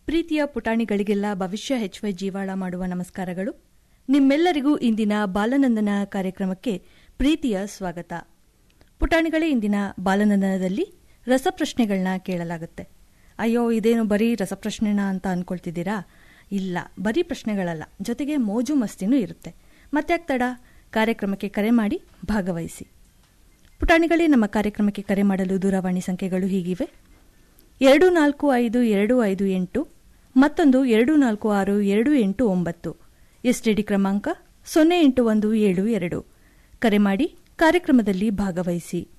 ಪ್ರೀತಿಯ ಪುಟಾಣಿಗಳಿಗೆಲ್ಲ ಭವಿಷ್ಯ ಹೆಚ್ವೈ ಜೀವಾಳ ಮಾಡುವ ನಮಸ್ಕಾರಗಳು ನಿಮ್ಮೆಲ್ಲರಿಗೂ ಇಂದಿನ ಬಾಲನಂದನ ಕಾರ್ಯಕ್ರಮಕ್ಕೆ ಪ್ರೀತಿಯ ಸ್ವಾಗತ ಪುಟಾಣಿಗಳೇ ಇಂದಿನ ಬಾಲನಂದನದಲ್ಲಿ ರಸಪ್ರಶ್ನೆಗಳನ್ನ ಕೇಳಲಾಗುತ್ತೆ ಅಯ್ಯೋ ಇದೇನು ಬರೀ ರಸಪ್ರಶ್ನೆನ ಅಂತ ಅನ್ಕೊಳ್ತಿದ್ದೀರಾ ಇಲ್ಲ ಬರೀ ಪ್ರಶ್ನೆಗಳಲ್ಲ ಜೊತೆಗೆ ಮೋಜು ಮಸ್ತಿನೂ ಇರುತ್ತೆ ಮತ್ತೆ ತಡ ಕಾರ್ಯಕ್ರಮಕ್ಕೆ ಕರೆ ಮಾಡಿ ಭಾಗವಹಿಸಿ ಪುಟಾಣಿಗಳೇ ನಮ್ಮ ಕಾರ್ಯಕ್ರಮಕ್ಕೆ ಕರೆ ಮಾಡಲು ದೂರವಾಣಿ ಸಂಖ್ಯೆಗಳು ಹೀಗಿವೆ ಎರಡು ನಾಲ್ಕು ಐದು ಎರಡು ಐದು ಎಂಟು ಮತ್ತೊಂದು ಎರಡು ನಾಲ್ಕು ಆರು ಎರಡು ಎಂಟು ಒಂಬತ್ತು ಎಸ್ಟಿಡಿ ಕ್ರಮಾಂಕ ಸೊನ್ನೆ ಎಂಟು ಒಂದು ಏಳು ಎರಡು ಕರೆ ಮಾಡಿ ಕಾರ್ಯಕ್ರಮದಲ್ಲಿ ಭಾಗವಹಿಸಿ